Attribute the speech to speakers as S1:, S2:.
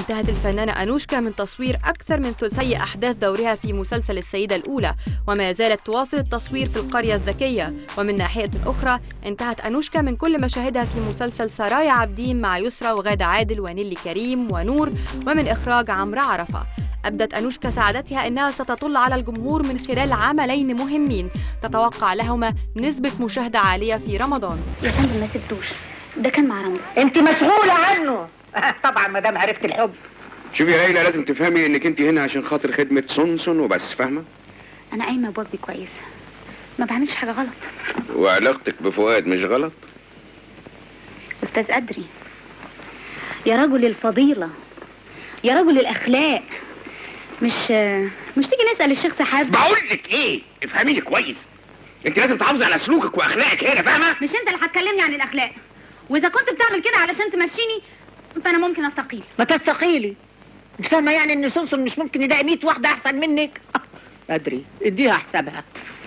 S1: انتهت الفنانة أنوشكا من تصوير أكثر من ثلثي أحداث دورها في مسلسل السيدة الأولى وما زالت تواصل التصوير في القرية الذكية ومن ناحية أخرى انتهت أنوشكا من كل مشاهدها في مسلسل سرايا عابدين مع يسرى وغادة عادل ونيلي كريم ونور ومن إخراج عمرو عرفة أبدت أنوشكا سعادتها أنها ستطل على الجمهور من خلال عملين مهمين تتوقع لهما نسبة مشاهدة عالية في رمضان
S2: يا فندم ما سبتوش ده كان مع رمضان
S3: انت مسؤولة عنه طبعا ما دام عرفت الحب
S4: شوفي يا ليلى لازم تفهمي انك انت هنا عشان خاطر خدمة سونسون وبس فاهمة؟
S2: انا قايمه بواجبي كويس ما بعملش حاجه غلط
S4: وعلاقتك بفؤاد مش غلط؟
S2: استاذ ادري يا رجل الفضيله يا رجل الاخلاق مش مش تيجي نسال الشيخ سحاب
S4: بقول لك ايه؟ افهميني كويس انت لازم تحافظي على سلوكك واخلاقك هنا فاهمة؟
S2: مش انت اللي هتكلمني عن الاخلاق واذا كنت بتعمل كده علشان تمشيني فانا ممكن استقيل
S3: ما تستقيلي انت فاهمة يعني ان سونسون مش ممكن يلاقي 100 واحدة احسن منك ادري اديها حسابها